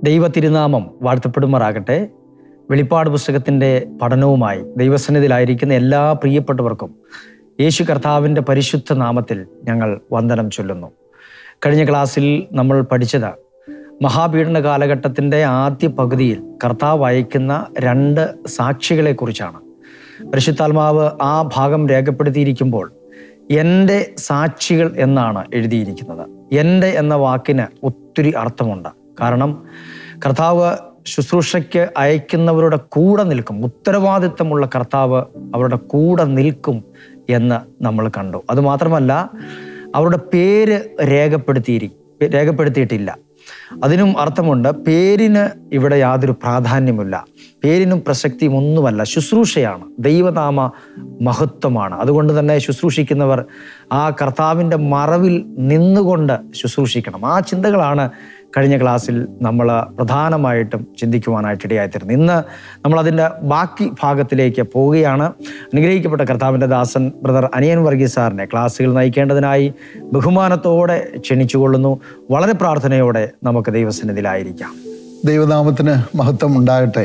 ദൈവ തിരുനാമം വാഴ്ത്തപ്പെടുമാറാകട്ടെ വെളിപ്പാട് പുസ്തകത്തിൻ്റെ പഠനവുമായി ദൈവസന്നിധിയിലായിരിക്കുന്ന എല്ലാ പ്രിയപ്പെട്ടവർക്കും യേശു കർത്താവിൻ്റെ പരിശുദ്ധ നാമത്തിൽ ഞങ്ങൾ വന്ദനം ചൊല്ലുന്നു കഴിഞ്ഞ ക്ലാസ്സിൽ നമ്മൾ പഠിച്ചത് മഹാപീഡന കാലഘട്ടത്തിൻ്റെ ആദ്യ പകുതിയിൽ കർത്താവ് അയക്കുന്ന രണ്ട് സാക്ഷികളെക്കുറിച്ചാണ് പരിശുദ്ധാത്മാവ് ആ ഭാഗം രേഖപ്പെടുത്തിയിരിക്കുമ്പോൾ എൻ്റെ സാക്ഷികൾ എന്നാണ് എഴുതിയിരിക്കുന്നത് എൻ്റെ എന്ന വാക്കിന് ഒത്തിരി അർത്ഥമുണ്ട് കാരണം കർത്താവ് ശുശ്രൂഷയ്ക്ക് അയക്കുന്നവരുടെ കൂടെ നിൽക്കും ഉത്തരവാദിത്തമുള്ള കർത്താവ് അവരുടെ കൂടെ നിൽക്കും എന്ന് നമ്മൾ കണ്ടു അതുമാത്രമല്ല അവരുടെ പേര് രേഖപ്പെടുത്തിയിരി രേഖപ്പെടുത്തിയിട്ടില്ല അതിനും അർത്ഥമുണ്ട് പേരിന് ഇവിടെ യാതൊരു പ്രാധാന്യമില്ല പേരിനും പ്രസക്തിയും ഒന്നുമല്ല ശുശ്രൂഷയാണ് ദൈവനാമ മഹത്വമാണ് അതുകൊണ്ട് തന്നെ ശുശ്രൂഷിക്കുന്നവർ ആ കർത്താവിൻ്റെ മറവിൽ നിന്നുകൊണ്ട് ശുശ്രൂഷിക്കണം ആ ചിന്തകളാണ് കഴിഞ്ഞ ക്ലാസ്സിൽ നമ്മൾ പ്രധാനമായിട്ടും ചിന്തിക്കുവാനായിട്ട് ഇടയായിത്തീരുന്നത് ഇന്ന് നമ്മൾ അതിൻ്റെ ബാക്കി ഭാഗത്തിലേക്ക് പോവുകയാണ് അനുഗ്രഹിക്കപ്പെട്ട കർത്താവിൻ്റെ ദാസൻ ബ്രദർ അനിയൻ വർഗീസ് സാറിനെ ക്ലാസ്സുകൾ നയിക്കേണ്ടതിനായി ബഹുമാനത്തോടെ ക്ഷണിച്ചുകൊള്ളുന്നു വളരെ പ്രാർത്ഥനയോടെ നമുക്ക് ദൈവസന്നിധിയിലായിരിക്കാം ദൈവനാമത്തിന് മഹത്വം ഉണ്ടാകട്ടെ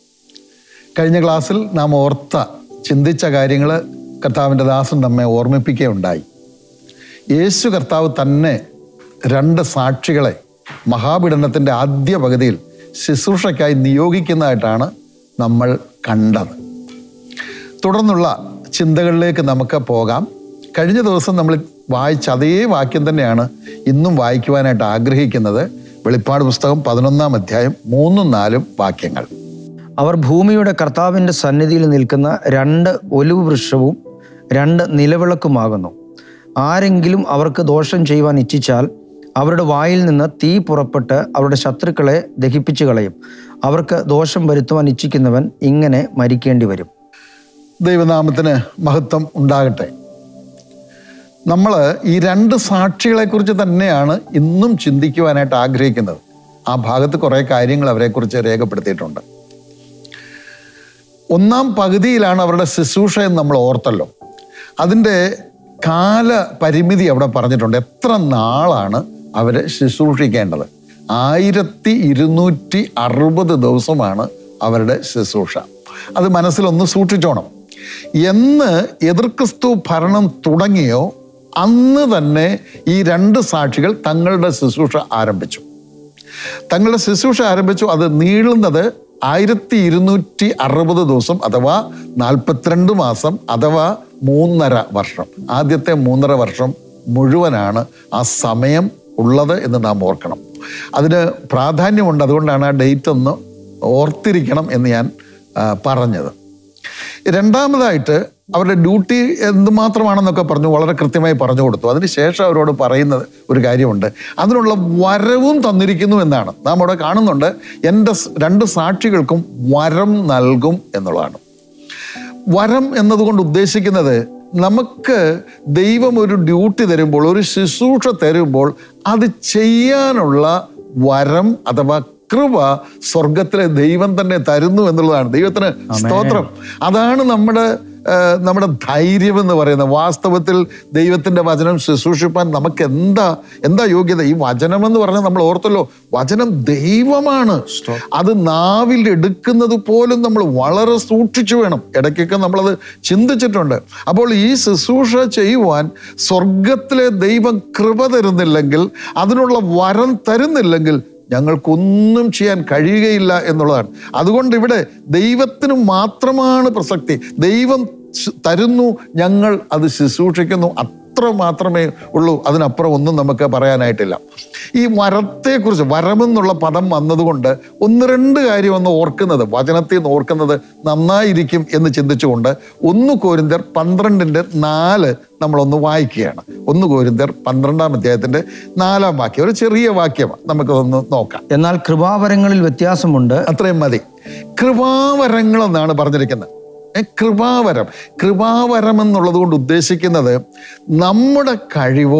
കഴിഞ്ഞ ക്ലാസ്സിൽ നാം ഓർത്ത ചിന്തിച്ച കാര്യങ്ങൾ കർത്താവിൻ്റെ ദാസൻ നമ്മെ ഓർമ്മിപ്പിക്കുകയുണ്ടായി യേശു കർത്താവ് തന്നെ രണ്ട് സാക്ഷികളെ മഹാപീഡനത്തിൻ്റെ ആദ്യ പകുതിയിൽ ശുശ്രൂഷയ്ക്കായി നിയോഗിക്കുന്നതായിട്ടാണ് നമ്മൾ കണ്ടത് തുടർന്നുള്ള ചിന്തകളിലേക്ക് നമുക്ക് പോകാം കഴിഞ്ഞ ദിവസം നമ്മൾ വായിച്ച അതേ വാക്യം തന്നെയാണ് ഇന്നും വായിക്കുവാനായിട്ട് ആഗ്രഹിക്കുന്നത് വെളിപ്പാട് പുസ്തകം പതിനൊന്നാം അധ്യായം മൂന്നും നാലും വാക്യങ്ങൾ അവർ ഭൂമിയുടെ കർത്താവിൻ്റെ സന്നിധിയിൽ നിൽക്കുന്ന രണ്ട് ഒലിവ് വൃക്ഷവും രണ്ട് നിലവിളക്കുമാകുന്നു ആരെങ്കിലും അവർക്ക് ദോഷം ചെയ്യുവാൻ ഇച്ഛിച്ചാൽ അവരുടെ വായിൽ നിന്ന് തീ പുറപ്പെട്ട് അവരുടെ ശത്രുക്കളെ ദഹിപ്പിച്ചു കളയും അവർക്ക് ദോഷം വരുത്തുവാൻ ഇച്ഛിക്കുന്നവൻ ഇങ്ങനെ മരിക്കേണ്ടി വരും ദൈവനാമത്തിന് മഹത്വം ഉണ്ടാകട്ടെ നമ്മൾ ഈ രണ്ട് സാക്ഷികളെക്കുറിച്ച് തന്നെയാണ് ഇന്നും ചിന്തിക്കുവാനായിട്ട് ആഗ്രഹിക്കുന്നത് ആ ഭാഗത്ത് കുറേ കാര്യങ്ങൾ അവരെക്കുറിച്ച് രേഖപ്പെടുത്തിയിട്ടുണ്ട് ഒന്നാം പകുതിയിലാണ് അവരുടെ ശുശ്രൂഷ എന്ന് നമ്മൾ ഓർത്തല്ലോ അതിൻ്റെ കാല പരിമിതി അവിടെ പറഞ്ഞിട്ടുണ്ട് എത്ര നാളാണ് അവർ ശുശ്രൂഷിക്കേണ്ടത് ആയിരത്തി ഇരുന്നൂറ്റി അറുപത് ദിവസമാണ് അവരുടെ ശുശ്രൂഷ അത് മനസ്സിലൊന്ന് സൂക്ഷിച്ചോണം എന്ന് എതിർക്രിസ്തു ഭരണം തുടങ്ങിയോ അന്ന് തന്നെ ഈ രണ്ട് സാക്ഷികൾ തങ്ങളുടെ ശുശ്രൂഷ ആരംഭിച്ചു തങ്ങളുടെ ശുശ്രൂഷ ആരംഭിച്ചു അത് നീളുന്നത് ആയിരത്തി ഇരുന്നൂറ്റി അറുപത് ദിവസം അഥവാ നാൽപ്പത്തിരണ്ട് മാസം അഥവാ മൂന്നര വർഷം ആദ്യത്തെ മൂന്നര വർഷം മുഴുവനാണ് ആ സമയം ഉള്ളത് എന്ന് നാം ഓർക്കണം അതിന് പ്രാധാന്യമുണ്ട് അതുകൊണ്ടാണ് ആ ഡേറ്റ് ഒന്ന് ഓർത്തിരിക്കണം എന്ന് ഞാൻ ആ, പറഞ്ഞത് രണ്ടാമതായിട്ട് അവരുടെ ഡ്യൂട്ടി എന്തുമാത്രമാണെന്നൊക്കെ പറഞ്ഞു വളരെ കൃത്യമായി പറഞ്ഞു കൊടുത്തു അതിനുശേഷം അവരോട് പറയുന്നത് ഒരു കാര്യമുണ്ട് അതിനുള്ള വരവും തന്നിരിക്കുന്നു എന്നാണ് നാം അവിടെ കാണുന്നുണ്ട് എൻ്റെ സ് രണ്ട് സാക്ഷികൾക്കും വരം നൽകും എന്നുള്ളതാണ് വരം എന്നതുകൊണ്ട് ഉദ്ദേശിക്കുന്നത് നമുക്ക് ദൈവം ഒരു ഡ്യൂട്ടി തരുമ്പോൾ ഒരു ശുശ്രൂഷ തരുമ്പോൾ അത് ചെയ്യാനുള്ള വരം അഥവാ കൃപ സ്വർഗത്തിലെ ദൈവം തന്നെ തരുന്നു എന്നുള്ളതാണ് ദൈവത്തിന് സ്തോത്രം അതാണ് നമ്മുടെ ആ, നമ്മുടെ ധൈര്യം എന്ന് പറയുന്നത് വാസ്തവത്തിൽ ദൈവത്തിന്റെ വചനം ശുശ്രൂഷിപ്പാൻ നമുക്ക് എന്താ എന്താ യോഗ്യത ഈ വചനം എന്ന് പറഞ്ഞാൽ നമ്മൾ ഓർത്തല്ലോ വചനം ദൈവമാണ് അത് നാവിൽ എടുക്കുന്നത് പോലും നമ്മൾ വളരെ സൂക്ഷിച്ചു വേണം ഇടയ്ക്കൊക്കെ നമ്മളത് ചിന്തിച്ചിട്ടുണ്ട് അപ്പോൾ ഈ ശുശ്രൂഷ ചെയ്യുവാൻ സ്വർഗത്തിലെ ദൈവം കൃപ തരുന്നില്ലെങ്കിൽ അതിനുള്ള വരം തരുന്നില്ലെങ്കിൽ ഞങ്ങൾക്കൊന്നും ചെയ്യാൻ കഴിയുകയില്ല എന്നുള്ളതാണ് അതുകൊണ്ട് ഇവിടെ ദൈവത്തിന് മാത്രമാണ് പ്രസക്തി ദൈവം ശ്- തരുന്നു ഞങ്ങൾ അത് ശുശ്രൂഷിക്കുന്നു അത്ര മാത്രമേ ഉള്ളൂ അതിനപ്പുറം ഒന്നും നമുക്ക് പറയാനായിട്ടില്ല ഈ വരത്തെക്കുറിച്ച് വരമെന്നുള്ള പദം വന്നതുകൊണ്ട് ഒന്ന് രണ്ട് കാര്യം ഒന്ന് ഓർക്കുന്നത് വചനത്തിൽ നിന്ന് ഓർക്കുന്നത് നന്നായിരിക്കും എന്ന് ചിന്തിച്ചുകൊണ്ട് ഒന്ന് കോരിന്തർ പന്ത്രണ്ടിൻ്റെ നാല് നമ്മളൊന്ന് വായിക്കുകയാണ് ഒന്ന് കോരിന്തർ പന്ത്രണ്ടാം അധ്യായത്തിന്റെ നാലാം വാക്യം ഒരു ചെറിയ വാക്യമാണ് നമുക്കതൊന്ന് നോക്കാം എന്നാൽ കൃപാവരങ്ങളിൽ വ്യത്യാസമുണ്ട് അത്രയും മതി കൃപാവരങ്ങൾ എന്നാണ് പറഞ്ഞിരിക്കുന്നത് ഏ, കൃപാവരം കൃപാവരം എന്നുള്ളത് കൊണ്ട് ഉദ്ദേശിക്കുന്നത് നമ്മുടെ കഴിവോ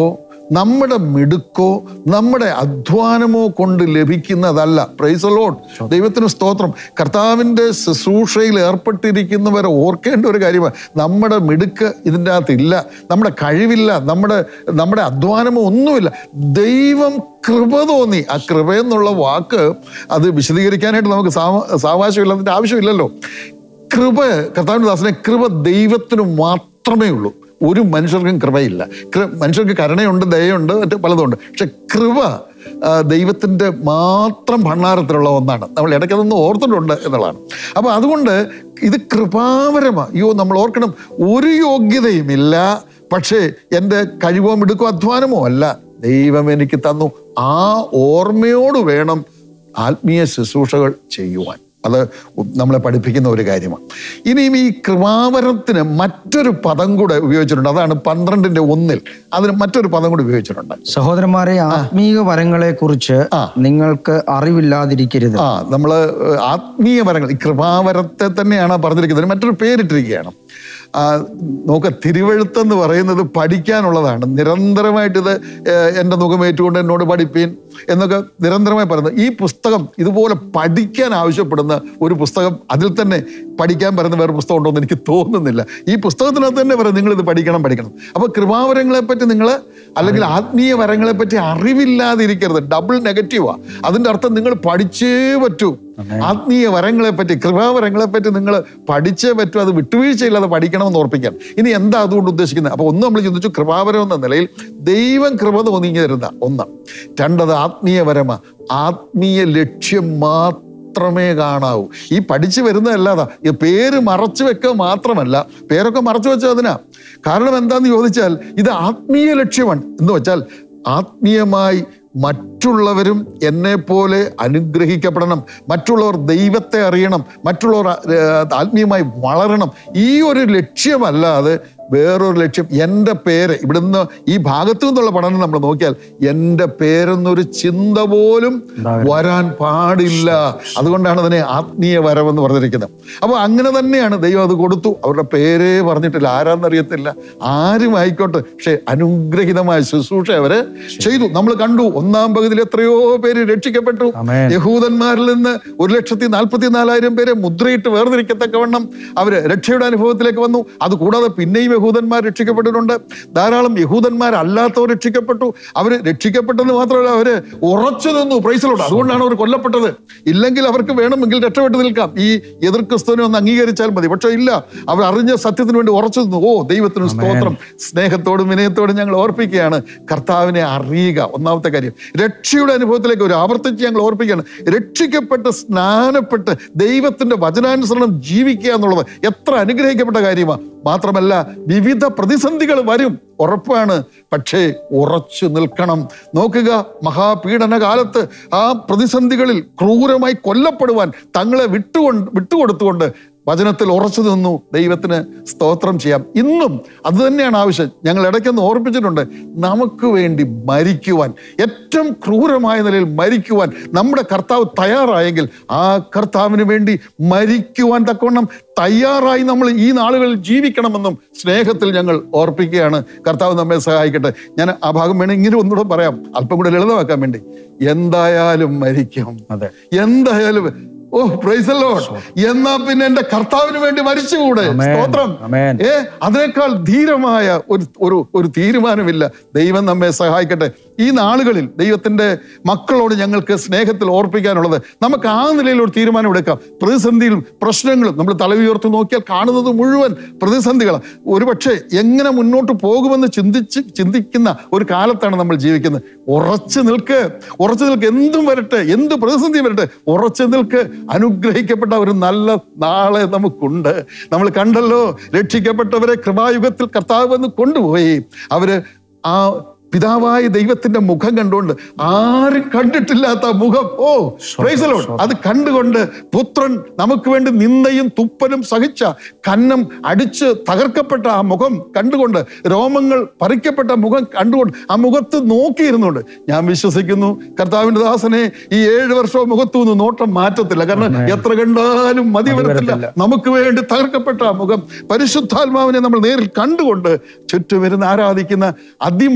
നമ്മുടെ മിടുക്കോ നമ്മുടെ അധ്വാനമോ കൊണ്ട് ലഭിക്കുന്നതല്ല പ്രൈസ് ലോഡ് ദൈവത്തിന് സ്തോത്രം കർത്താവിൻ്റെ ശുശ്രൂഷയിൽ ഏർപ്പെട്ടിരിക്കുന്നവരെ ഓർക്കേണ്ട ഒരു കാര്യമാണ് നമ്മുടെ മിടുക്ക് ഇതിൻ്റെ അകത്തില്ല നമ്മുടെ കഴിവില്ല നമ്മുടെ നമ്മുടെ അധ്വാനമോ ഒന്നുമില്ല ദൈവം കൃപ തോന്നി ആ കൃപ എന്നുള്ള വാക്ക് അത് വിശദീകരിക്കാനായിട്ട് നമുക്ക് സാവ സാവകാശമില്ല അതിൻ്റെ ആവശ്യമില്ലല്ലോ കൃപ കർത്താവിൻ്റെ ദാസനെ കൃപ ദൈവത്തിന് മാത്രമേ ഉള്ളൂ ഒരു മനുഷ്യർക്കും കൃപയില്ല കൃ- മനുഷ്യർക്ക് കരുണയുണ്ട് ദയയുണ്ട് മറ്റ് പലതുണ്ട് പക്ഷെ കൃപ ആ, ദൈവത്തിൻ്റെ മാത്രം ഭണ്ണാരത്തിലുള്ള ഒന്നാണ് നമ്മൾ ഇടയ്ക്ക് അതൊന്ന് ഓർത്തിട്ടുണ്ട് എന്നുള്ളതാണ് അപ്പോൾ അതുകൊണ്ട് ഇത് കൃപാവരമാണ് അയ്യോ നമ്മൾ ഓർക്കണം ഒരു യോഗ്യതയുമില്ല പക്ഷേ എൻ്റെ കഴിവോ മിടുക്കോ അധ്വാനമോ അല്ല ദൈവം എനിക്ക് തന്നു ആ ഓർമ്മയോട് വേണം ആത്മീയ ശുശ്രൂഷകൾ ചെയ്യുവാൻ അത് നമ്മളെ പഠിപ്പിക്കുന്ന ഒരു കാര്യമാണ് ഇനിയും ഈ കൃപാവരത്തിന് മറ്റൊരു പദം കൂടെ ഉപയോഗിച്ചിട്ടുണ്ട് അതാണ് പന്ത്രണ്ടിന്റെ ഒന്നിൽ അതിന് മറ്റൊരു പദം കൂടി ഉപയോഗിച്ചിട്ടുണ്ട് സഹോദരന്മാരെ ആത്മീയ വരങ്ങളെ കുറിച്ച് നിങ്ങൾക്ക് അറിവില്ലാതിരിക്കരുത് ആ നമ്മള് ആത്മീയ വരങ്ങൾ ഈ കൃപാവരത്തെ തന്നെയാണ് പറഞ്ഞിരിക്കുന്നത് മറ്റൊരു പേരിട്ടിരിക്കുകയാണ് ആ, നോക്ക തിരുവഴുത്തെന്ന് പറയുന്നത് പഠിക്കാനുള്ളതാണ് നിരന്തരമായിട്ട് ഇത് ഏഹ്, എൻ്റെ മുഖമേറ്റുകൊണ്ട് എന്നോട് പഠിപ്പീൻ എന്നൊക്കെ നിരന്തരമായി പറയുന്നത് ഈ പുസ്തകം ഇതുപോലെ പഠിക്കാൻ ആവശ്യപ്പെടുന്ന ഒരു പുസ്തകം അതിൽ തന്നെ പഠിക്കാൻ പറയുന്ന വേറെ പുസ്തകം ഉണ്ടോ എന്ന് എനിക്ക് തോന്നുന്നില്ല ഈ പുസ്തകത്തിനകത്ത് തന്നെ പറയും നിങ്ങൾ ഇത് പഠിക്കണം പഠിക്കണം അപ്പോൾ കൃപാവരങ്ങളെ പറ്റി നിങ്ങൾ അല്ലെങ്കിൽ ആത്മീയ വരങ്ങളെ പറ്റി അറിവില്ലാതിരിക്കരുത് ഡബിൾ നെഗറ്റീവാ അതിന്റെ അർത്ഥം നിങ്ങൾ പഠിച്ചേ പറ്റൂ ആത്മീയ വരങ്ങളെ പറ്റി കൃപാവരങ്ങളെ പറ്റി നിങ്ങൾ പഠിച്ചേ പറ്റൂ അത് വിട്ടുവീഴ്ചയില്ലാതെ പഠിക്കണമെന്ന് ഓർപ്പിക്കാൻ ഇനി എന്താ അതുകൊണ്ട് ഉദ്ദേശിക്കുന്നത് അപ്പൊ ഒന്ന് നമ്മൾ ചിന്തിച്ചു കൃപാവരം എന്ന നിലയിൽ ദൈവം കൃപ തോന്നി തരുന്ന ഒന്ന് രണ്ടത് ആത്മീയ വരമ ആത്മീയ ലക്ഷ്യം മാത്രമേ കാണാവൂ ഈ പഠിച്ചു വരുന്നതല്ലാതാ ഈ പേര് മറച്ചു വെക്കുക മാത്രമല്ല പേരൊക്കെ മറച്ചു വെച്ചത് അതിനാ കാരണം എന്താന്ന് ചോദിച്ചാൽ ഇത് ആത്മീയ ലക്ഷ്യമാണ് എന്ന് വെച്ചാൽ ആത്മീയമായി മറ്റുള്ളവരും എന്നെ പോലെ അനുഗ്രഹിക്കപ്പെടണം മറ്റുള്ളവർ ദൈവത്തെ അറിയണം മറ്റുള്ളവർ ആ, ആത്മീയമായി വളരണം ഈ ഒരു ലക്ഷ്യമല്ലാതെ വേറൊരു ലക്ഷ്യം എൻ്റെ പേര് ഇവിടുന്ന് ഈ ഭാഗത്തു നിന്നുള്ള പഠനം നമ്മൾ നോക്കിയാൽ എൻ്റെ പേരെന്നൊരു ചിന്ത പോലും വരാൻ പാടില്ല അതുകൊണ്ടാണ് അതിനെ ആത്മീയ വരവെന്ന് പറഞ്ഞിരിക്കുന്നത് അപ്പോൾ അങ്ങനെ തന്നെയാണ് ദൈവം അത് കൊടുത്തു അവരുടെ പേരേ പറഞ്ഞിട്ടില്ല ആരാന്നറിയത്തില്ല ആരും ആയിക്കോട്ടെ പക്ഷെ അനുഗ്രഹിതമായ ശുശ്രൂഷ അവര് ചെയ്തു നമ്മൾ കണ്ടു ഒന്നാം പകുതിയിൽ എത്രയോ പേര് രക്ഷിക്കപ്പെട്ടു ആമേൻ. യഹൂദന്മാരിൽ നിന്ന് ഒരു ലക്ഷത്തി നാൽപ്പത്തി നാലായിരം പേരെ മുദ്രയിട്ട് വേർതിരിക്കത്തക്കവണ്ണം അവര് രക്ഷയുടെ അനുഭവത്തിലേക്ക് വന്നു അതുകൂടാതെ പിന്നെയും യഹൂദന്മാർ രക്ഷിക്കപ്പെട്ടിട്ടുണ്ട് ധാരാളം യഹൂദന്മാരല്ലാത്തവർ രക്ഷിക്കപ്പെട്ടു അവര് രക്ഷിക്കപ്പെട്ടെന്ന് മാത്രമല്ല അവര് ഉറച്ചു നിന്നു പ്രൈസിലോട്ട് അതുകൊണ്ടാണ് അവർ കൊല്ലപ്പെട്ടത് ഇല്ലെങ്കിൽ അവർക്ക് വേണമെങ്കിൽ രക്ഷപ്പെട്ട് നിൽക്കാം ഈ എതിർ ക്രിസ്തുവിനെ ഒന്ന് അംഗീകരിച്ചാൽ മതി പക്ഷെ ഇല്ല അവർ അറിഞ്ഞ സത്യത്തിന് വേണ്ടി ഉറച്ചു നിന്നു ഓ ദൈവത്തിന് സ്തോത്രം സ്നേഹത്തോടും വിനയത്തോടും ഞങ്ങൾ ഓർപ്പിക്കുകയാണ് കർത്താവിനെ അറിയുക ഒന്നാമത്തെ കാര്യം രക്ഷയുടെ അനുഭവത്തിലേക്ക് ഒരു ആവർത്തിച്ച് ഞങ്ങൾ ഓർപ്പിക്കുകയാണ് രക്ഷിക്കപ്പെട്ട് സ്നാനപ്പെട്ട് ദൈവത്തിന്റെ വചനാനുസരണം ജീവിക്കുക എന്നുള്ളത് എത്ര അനുഗ്രഹിക്കപ്പെട്ട കാര്യമാണ് മാത്രമല്ല വിവിധ പ്രതിസന്ധികൾ വരും ഉറപ്പാണ് പക്ഷേ ഉറച്ചു നിൽക്കണം നോക്കുക മഹാപീഡന കാലത്ത് ആ പ്രതിസന്ധികളിൽ ക്രൂരമായി കൊല്ലപ്പെടുവാൻ തങ്ങളെ വിട്ടുകൊണ്ട് വിട്ടുകൊടുത്തുകൊണ്ട് വചനത്തിൽ ഉറച്ചു നിന്നു ദൈവത്തിന് സ്തോത്രം ചെയ്യാം ഇന്നും അത് തന്നെയാണ് ആവശ്യം ഞങ്ങൾ ഇടയ്ക്കൊന്ന് ഓർപ്പിച്ചിട്ടുണ്ട് നമുക്ക് വേണ്ടി മരിക്കുവാൻ ഏറ്റവും ക്രൂരമായ നിലയിൽ മരിക്കുവാൻ നമ്മുടെ കർത്താവ് തയ്യാറായെങ്കിൽ ആ കർത്താവിന് വേണ്ടി മരിക്കുവാൻ തക്കവണ്ണം തയ്യാറായി നമ്മൾ ഈ നാളുകളിൽ ജീവിക്കണമെന്നും സ്നേഹത്തിൽ ഞങ്ങൾ ഓർപ്പിക്കുകയാണ് കർത്താവ് നമ്മെ സഹായിക്കട്ടെ ഞാൻ ആ ഭാഗം വേണേൽ ഇങ്ങനെ ഒന്നുകൂടെ പറയാം അല്പം കൂടെ ലളിതമാക്കാൻ വേണ്ടി എന്തായാലും മരിക്കും അതെ എന്തായാലും ഓ പ്രൈസ് ലോഡ് എന്നാ പിന്നെ എന്റെ കർത്താവിന് വേണ്ടി മരിച്ചുകൂടെ ആമേൻ. സ്തോത്രം ആമേൻ. ഏ അതിനേക്കാൾ ധീരമായ ഒരു ഒരു ഒരു തീരുമാനമില്ല ദൈവം നമ്മെ സഹായിക്കട്ടെ ഈ നാളുകളിൽ ദൈവത്തിന്റെ മക്കളോട് ഞങ്ങൾക്ക് സ്നേഹത്തിൽ ഓർപ്പിക്കാനുള്ളത് നമുക്ക് ആ നിലയിൽ ഒരു തീരുമാനം എടുക്കാം പ്രതിസന്ധിയിലും പ്രശ്നങ്ങളും നമ്മൾ തല ഉയർത്തി നോക്കിയാൽ കാണുന്നത് മുഴുവൻ പ്രതിസന്ധികളാണ് ഒരുപക്ഷെ എങ്ങനെ മുന്നോട്ട് പോകുമെന്ന് ചിന്തിച്ച് ചിന്തിക്കുന്ന ഒരു കാലത്താണ് നമ്മൾ ജീവിക്കുന്നത് ഉറച്ചു നിൽക്ക് ഉറച്ചു നിൽക്ക് എന്തും വരട്ടെ എന്ത് പ്രതിസന്ധി വരട്ടെ ഉറച്ചു നിൽക്ക് അനുഗ്രഹിക്കപ്പെട്ട ഒരു നല്ല നാളെ നമുക്കുണ്ട് നമ്മൾ കണ്ടല്ലോ രക്ഷിക്കപ്പെട്ടവരെ കൃപായുഗത്തിൽ കർത്താവ് വന്ന് കൊണ്ടുപോയി അവര് ആ പിതാവായ ദൈവത്തിന്റെ മുഖം കണ്ടുകൊണ്ട് ആരും കണ്ടിട്ടില്ലാത്ത ആ മുഖം ഓ praise the Lord. അത് കണ്ടുകൊണ്ട് പുത്രൻ നമുക്ക് വേണ്ടി നിന്ദയും തുപ്പലും സഹിച്ച കന്നം അടിച്ച് തകർക്കപ്പെട്ട ആ മുഖം കണ്ടുകൊണ്ട് രോമങ്ങൾ പറിക്കപ്പെട്ട മുഖം കണ്ടുകൊണ്ട് ആ മുഖത്ത് നോക്കിയിരുന്നുണ്ട് ഞാൻ വിശ്വസിക്കുന്നു കർത്താവിന്റെ ദാസനെ ഈ ഏഴ് വർഷവും മുഖത്തു നിന്ന് നോട്ടം മാറ്റത്തില്ല കാരണം എത്ര കണ്ടാലും മതി വരത്തില്ല നമുക്ക് വേണ്ടി തകർക്കപ്പെട്ട ആ മുഖം പരിശുദ്ധാത്മാവിനെ നമ്മൾ നേരിൽ കണ്ടുകൊണ്ട് ചുറ്റും വരുന്ന ആരാധിക്കുന്ന അതിമനോഹര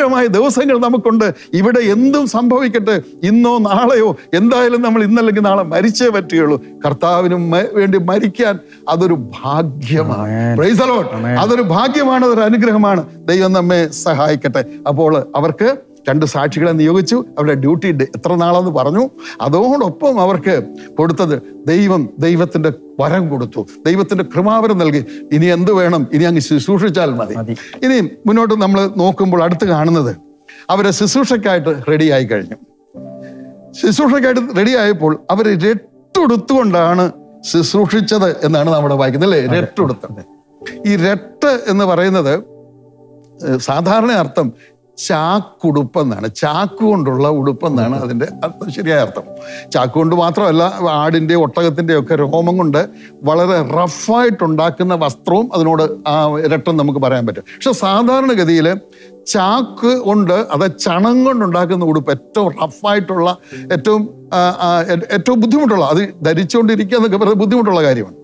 മനോഹരമായ ദിവസങ്ങൾ നമുക്കുണ്ട് ഇവിടെ എന്തും സംഭവിക്കട്ടെ ഇന്നോ നാളെയോ എന്തായാലും നമ്മൾ ഇന്നല്ലെങ്കിൽ നാളെ മരിച്ചേ പറ്റുകയുള്ളൂ കർത്താവിന് മ- വേണ്ടി മരിക്കാൻ അതൊരു ഭാഗ്യമാണ് Praise the Lord. അതൊരു ഭാഗ്യമാണ് അതൊരു അനുഗ്രഹമാണ് ദൈവം നമ്മെ സഹായിക്കട്ടെ അപ്പോൾ അവർക്ക് രണ്ട് സാക്ഷികളെ നിയോഗിച്ചു അവരുടെ ഡ്യൂട്ടി ഡേ- എത്ര നാളെന്ന് പറഞ്ഞു അതോടൊപ്പം അവർക്ക് കൊടുത്തത് ദൈവം ദൈവത്തിന്റെ വരം കൊടുത്തു ദൈവത്തിന്റെ കൃപാവരം നൽകി ഇനി എന്ത് വേണം ഇനി അങ്ങ് ശുശ്രൂഷിച്ചാൽ മതി മതി. ഇനി മുന്നോട്ട് നമ്മൾ നോക്കുമ്പോൾ അടുത്ത് കാണുന്നത് അവരെ ശുശ്രൂഷയ്ക്കായിട്ട് റെഡിയായി കഴിഞ്ഞു ശുശ്രൂഷയ്ക്കായിട്ട് റെഡിയായപ്പോൾ അവർ രട്ടുടുത്തുകൊണ്ടാണ് ശുശ്രൂഷിച്ചത് എന്നാണ് നമ്മുടെ വായിക്കുന്നത് അല്ലേ രട്ടുടുത്ത് ഈ രട്ട് എന്ന് പറയുന്നത് ഏഹ് സാധാരണ അർത്ഥം ചാക്കുടുപ്പെന്നാണ് ചാക്ക് കൊണ്ടുള്ള ഉടുപ്പെന്നാണ് അതിന്റെ അർത്ഥം ശരിയായ അർത്ഥം ചാക്ക് കൊണ്ട് മാത്രമല്ല ആടിന്റെ ഒട്ടകത്തിന്റെ ഒക്കെ രോമം കൊണ്ട് വളരെ റഫായിട്ടുണ്ടാക്കുന്ന വസ്ത്രവും അതിനോട് ആ ഇരട്ടം നമുക്ക് പറയാൻ പറ്റും പക്ഷെ സാധാരണഗതിയിൽ ചാക്ക് കൊണ്ട് അത് ചണം കൊണ്ടുണ്ടാക്കുന്ന ഉടുപ്പ് ഏറ്റവും റഫായിട്ടുള്ള ഏറ്റവും ആ, ആ, ഏ- ഏറ്റവും ബുദ്ധിമുട്ടുള്ള അത് ധരിച്ചുകൊണ്ടിരിക്കുക എന്നൊക്കെ പറയുന്നത് ബുദ്ധിമുട്ടുള്ള കാര്യമാണ്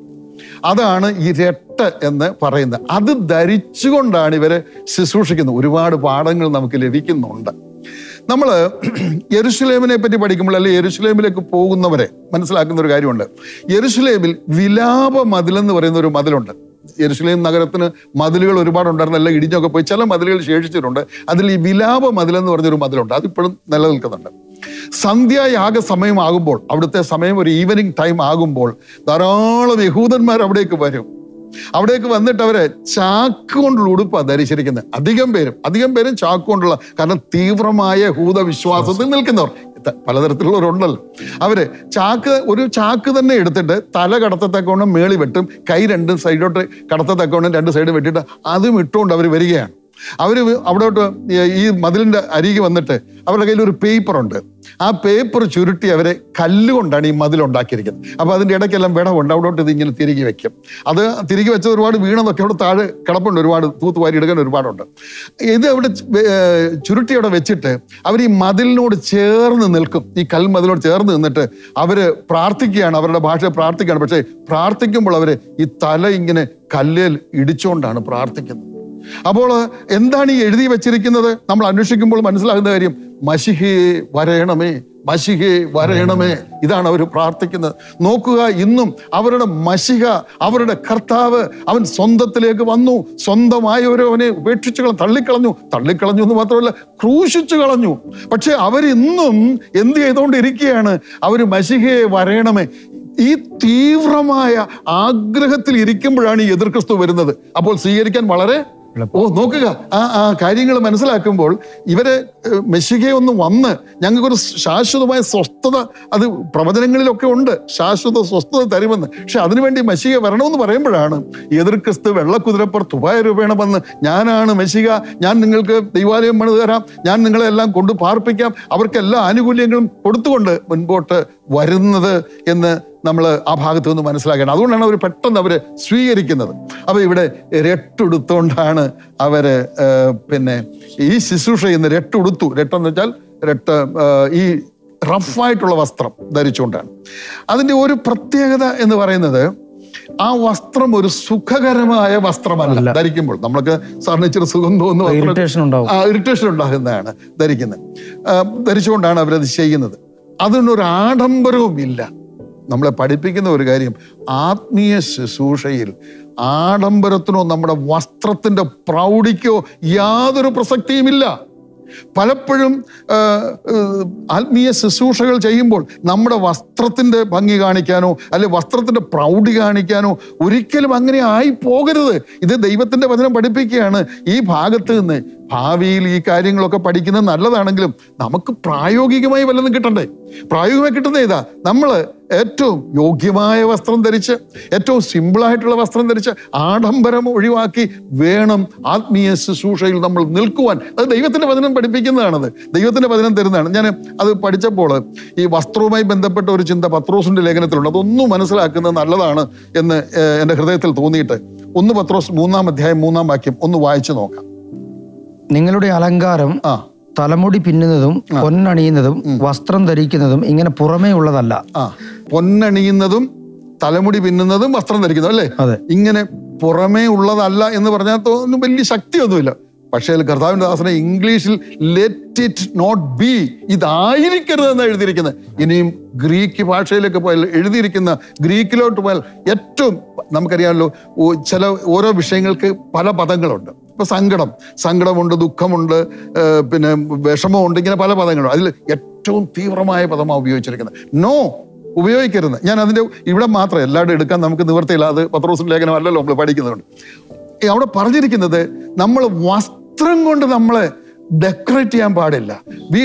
അതാണ് ഈ രട്ട് എന്ന് പറയുന്നത് അത് ധരിച്ചുകൊണ്ടാണ് ഇവരെ ശുശ്രൂഷിക്കുന്നത് ഒരുപാട് പാഠങ്ങൾ നമുക്ക് ലഭിക്കുന്നുണ്ട് നമ്മൾ യെരുഷലേമിനെ പറ്റി പഠിക്കുമ്പോൾ അല്ലെങ്കിൽ യെരുഷലേമിലേക്ക് പോകുന്നവരെ മനസ്സിലാക്കുന്ന ഒരു കാര്യമുണ്ട് യെരുഷലേമിൽ വിലാപ മതിലെന്ന് പറയുന്ന ഒരു മതിലുണ്ട് യെരുഷലേം നഗരത്തിന് മതിലുകൾ ഒരുപാടുണ്ടായിരുന്നു എല്ലാം ഇടിഞ്ഞൊക്കെ പോയി ചില മതിലുകൾ ശേഷിച്ചിട്ടുണ്ട് അതിൽ ഈ വിലാപ മതിലെന്ന് പറഞ്ഞൊരു മതിലുണ്ട് അതിപ്പോഴും നിലനിൽക്കുന്നുണ്ട് സന്ധ്യായാഗ സമയമാകുമ്പോൾ അവിടുത്തെ സമയം ഒരു ഈവനിങ് ടൈം ആകുമ്പോൾ ധാരാളം യഹൂദന്മാർ അവിടേക്ക് വരും അവിടേക്ക് വന്നിട്ട് അവരെ ചാക്ക് കൊണ്ടുള്ള ഉടുപ്പാണ് ധരിച്ചിരിക്കുന്നത് അധികം പേരും അധികം പേരും ചാക്ക് കൊണ്ടുള്ള കാരണം തീവ്രമായ യഹൂദ വിശ്വാസത്തിൽ നിൽക്കുന്നവർ ത- പലതരത്തിലുള്ളവരുണ്ടല്ലോ അവര് ചാക്ക് ഒരു ചാക്ക് തന്നെ എടുത്തിട്ട് തല കടത്തത്തക്കോണം മേളി വെട്ടും കൈ രണ്ടും സൈഡോട്ട് കടത്തത്തക്കോണം രണ്ട് സൈഡ് വെട്ടിയിട്ട് അതും ഇട്ടുകൊണ്ട് അവർ വരികയാണ് അവര് അവിടോട്ട് ഈ- ഈ മതിലിന്റെ അരികെ വന്നിട്ട് അവരുടെ കയ്യിൽ ഒരു പേപ്പർ ഉണ്ട് ആ പേപ്പർ ചുരുട്ടി അവരെ കല്ലുകൊണ്ടാണ് ഈ മതിൽ ഉണ്ടാക്കിയിരിക്കുന്നത് അപ്പൊ അതിന്റെ ഇടയ്ക്കെല്ലാം വിടവുണ്ട് അവിടോട്ട് ഇത് ഇങ്ങനെ തിരികെ വെക്കും അത് തിരികെ വെച്ച ഒരുപാട് വീണതൊക്കെ അവിടെ താഴെ കിടപ്പുണ്ട് ഒരുപാട് തൂത്തുവാരി എടുക്കാൻ ഒരുപാടുണ്ട് ഇത് അവിടെ ച്- വേ- ഏർ ചുരുട്ടി അവിടെ വെച്ചിട്ട് അവർ ഈ മതിലിനോട് ചേർന്ന് നിൽക്കും ഈ കൽമതിലോട് ചേർന്ന് നിന്നിട്ട് അവര് പ്രാർത്ഥിക്കുകയാണ് അവരുടെ ഭാഷ പ്രാർത്ഥിക്കുകയാണ് പക്ഷേ പ്രാർത്ഥിക്കുമ്പോൾ അവര് ഈ തല ഇങ്ങനെ കല്ലിൽ ഇടിച്ചുകൊണ്ടാണ് പ്രാർത്ഥിക്കുന്നത് അപ്പോൾ എന്താണ് ഈ എഴുതി വെച്ചിരിക്കുന്നത് നമ്മൾ അന്വേഷിക്കുമ്പോൾ മനസ്സിലാകുന്ന കാര്യം മഷിഹേ വരയണമേ മഷിഹേ വരയണമേ ഇതാണ് അവർ പ്രാർത്ഥിക്കുന്നത് നോക്കുക ഇന്നും അവരുടെ മഷിക അവരുടെ കർത്താവ് അവൻ സ്വന്തത്തിലേക്ക് വന്നു സ്വന്തമായവരെ അവനെ ഉപേക്ഷിച്ചു കളഞ്ഞു തള്ളിക്കളഞ്ഞു തള്ളിക്കളഞ്ഞു എന്ന് മാത്രമല്ല ക്രൂശിച്ചു കളഞ്ഞു പക്ഷെ അവരിന്നും എന്ത് ചെയ്തുകൊണ്ടിരിക്കുകയാണ് അവർ മഷിഹയെ വരയണമേ ഈ തീവ്രമായ ആഗ്രഹത്തിൽ ഇരിക്കുമ്പോഴാണ് ഈ എതിർ ക്രിസ്തു വരുന്നത് അപ്പോൾ സ്വീകരിക്കാൻ വളരെ ഓ നോക്കുക ആ ആ കാര്യങ്ങൾ മനസ്സിലാക്കുമ്പോൾ ഇവരെ ഏഹ്, മെസ്സികയെ ഒന്ന് വന്ന് ഞങ്ങൾക്കൊരു ശാശ്വതമായ സ്വസ്ഥത അത് പ്രവചനങ്ങളിലൊക്കെ ഉണ്ട് ശാശ്വത സ്വസ്ഥത തരുമെന്ന് പക്ഷെ അതിനുവേണ്ടി മെസ്സിക വരണമെന്ന് പറയുമ്പോഴാണ് എതിർ ക്രിസ്തു വെള്ളക്കുതിരപ്പുറത്ത് ഉപായ രൂപേണ വന്ന് ഞാനാണ് മെസ്സിക ഞാൻ നിങ്ങൾക്ക് ദൈവാലയം പണിത് തരാം ഞാൻ നിങ്ങളെ എല്ലാം കൊണ്ട് പാർപ്പിക്കാം അവർക്ക് എല്ലാ ആനുകൂല്യങ്ങളും കൊടുത്തുകൊണ്ട് മുൻപോട്ട് വരുന്നത് എന്ന് നമ്മൾ ആ ഭാഗത്ത് നിന്ന് മനസ്സിലാക്കണം അതുകൊണ്ടാണ് അവർ പെട്ടെന്ന് അവർ സ്വീകരിക്കുന്നത് അപ്പൊ ഇവിടെ രട്ടുടുത്തോണ്ടാണ് അവര് ഏർ, പിന്നെ ഈ ശുശ്രൂഷ ചെയ്യുന്ന രട്ടുടുത്തു രട്ടെന്ന് വെച്ചാൽ രട്ട് ഏർ, ഈ റഫായിട്ടുള്ള വസ്ത്രം ധരിച്ചുകൊണ്ടാണ് അതിന്റെ ഒരു പ്രത്യേകത എന്ന് പറയുന്നത് ആ വസ്ത്രം ഒരു സുഖകരമായ വസ്ത്രമല്ല ധരിക്കുമ്പോൾ നമ്മൾക്ക് സാറിന് ഇച്ചിരി സുഖം തോന്നുന്നു വസ്ത്രം ഇറിറ്റേഷൻ ഉണ്ടാവും ആ ഇറിറ്റേഷൻ ഉണ്ടാകുന്നതാണ് ധരിക്കുന്നത് ആ, ധരിച്ചുകൊണ്ടാണ് അവരത് ചെയ്യുന്നത് അതിനൊരു ആഡംബരവും ഇല്ല നമ്മളെ പഠിപ്പിക്കുന്ന ഒരു കാര്യം ആത്മീയ ശുശ്രൂഷയിൽ ആഡംബരത്തിനോ നമ്മുടെ വസ്ത്രത്തിന്റെ പ്രൗഢിക്കോ യാതൊരു പ്രസക്തിയുമില്ല പലപ്പോഴും ആ, ഏഹ്, ആത്മീയ ശുശ്രൂഷകൾ ചെയ്യുമ്പോൾ നമ്മുടെ വസ്ത്രത്തിന്റെ ഭംഗി കാണിക്കാനോ അല്ലെ വസ്ത്രത്തിന്റെ പ്രൗഢി കാണിക്കാനോ ഒരിക്കലും അങ്ങനെ ആയി പോകരുത് ഇത് ദൈവത്തിന്റെ വചനം പഠിപ്പിക്കുകയാണ് ഈ ഭാഗത്ത് നിന്ന് ഭാവിയിൽ ഈ കാര്യങ്ങളൊക്കെ പഠിക്കുന്നത് നല്ലതാണെങ്കിലും നമുക്ക് പ്രായോഗികമായി വല്ലതും കിട്ടണ്ടേ പ്രായോഗികമായി കിട്ടുന്ന ഇതാ നമ്മൾ ഏറ്റവും യോഗ്യമായ വസ്ത്രം ധരിച്ച് ഏറ്റവും സിമ്പിളായിട്ടുള്ള വസ്ത്രം ധരിച്ച് ആഡംബരം ഒഴിവാക്കി വേണം ആത്മീയ ശുശ്രൂഷയിൽ നമ്മൾ നിൽക്കുവാൻ അത് ദൈവത്തിന്റെ വചനം പഠിപ്പിക്കുന്നതാണത് ദൈവത്തിന്റെ വചനം തരുന്നതാണ് ഞാൻ അത് പഠിച്ചപ്പോൾ ഈ വസ്ത്രവുമായി ബന്ധപ്പെട്ട ഒരു ചിന്ത പത്രോസിന്റെ ലേഖനത്തിലുണ്ട് അതൊന്നും മനസ്സിലാക്കുന്നത് നല്ലതാണ് എന്ന് ഏഹ്, എൻ്റെ ഹൃദയത്തിൽ തോന്നിയിട്ട് ഒന്ന് പത്രോസ് മൂന്നാം അധ്യായം മൂന്നാം വാക്യം ഒന്ന് വായിച്ചു നോക്കാം നിങ്ങളുടെ അലങ്കാരം ആ തലമുടി പിന്നുന്നതും പൊന്നണിയുന്നതും വസ്ത്രം ധരിക്കുന്നതും ഇങ്ങനെ പുറമേ ഉള്ളതല്ല ആ പൊന്നണിയുന്നതും തലമുടി പിന്നുന്നതും വസ്ത്രം ധരിക്കുന്നതും അല്ലേ അതെ ഇങ്ങനെ പുറമേ ഉള്ളതല്ല എന്ന് പറഞ്ഞാൽ തോന്നുന്നു വലിയ ശക്തിയൊന്നുമില്ല പക്ഷേ കർത്താവിൻ്റെ ദാസനെ ഇംഗ്ലീഷിൽ ലെറ്റ് ഇറ്റ് നോട്ട് ബി ഇതായിരിക്കരുതെന്ന് എഴുതിയിരിക്കുന്നത് ഇനിയും ഗ്രീക്ക് ഭാഷയിലേക്ക് പോയാൽ എഴുതിയിരിക്കുന്ന ഗ്രീക്കിലോട്ട് പോയാൽ ഏറ്റവും നമുക്കറിയാമല്ലോ ഓ- ചില ഓരോ വിഷയങ്ങൾക്ക് പല പദങ്ങളുണ്ട് ഇപ്പൊ സങ്കടം സങ്കടമുണ്ട് ദുഃഖമുണ്ട് ഏർ പിന്നെ വിഷമമുണ്ട് ഇങ്ങനെ പല പദങ്ങളുണ്ട് അതിൽ ഏറ്റവും തീവ്രമായ പദമാണ് ഉപയോഗിച്ചിരിക്കുന്നത് നോ ഉപയോഗിക്കരുത് ഞാൻ അതിന്റെ ഇവിടെ മാത്രം എല്ലാവരും എടുക്കാൻ നമുക്ക് നിവർത്തിയില്ല അത് പത്രോസിന്റെ ലേഖനം അല്ലല്ലോ നമ്മൾ പഠിക്കുന്നുണ്ട് ഈ അവിടെ പറഞ്ഞിരിക്കുന്നത് നമ്മൾ വസ്ത്രം കൊണ്ട് നമ്മളെ ഡെക്കറേറ്റ് ചെയ്യാൻ പാടില്ല we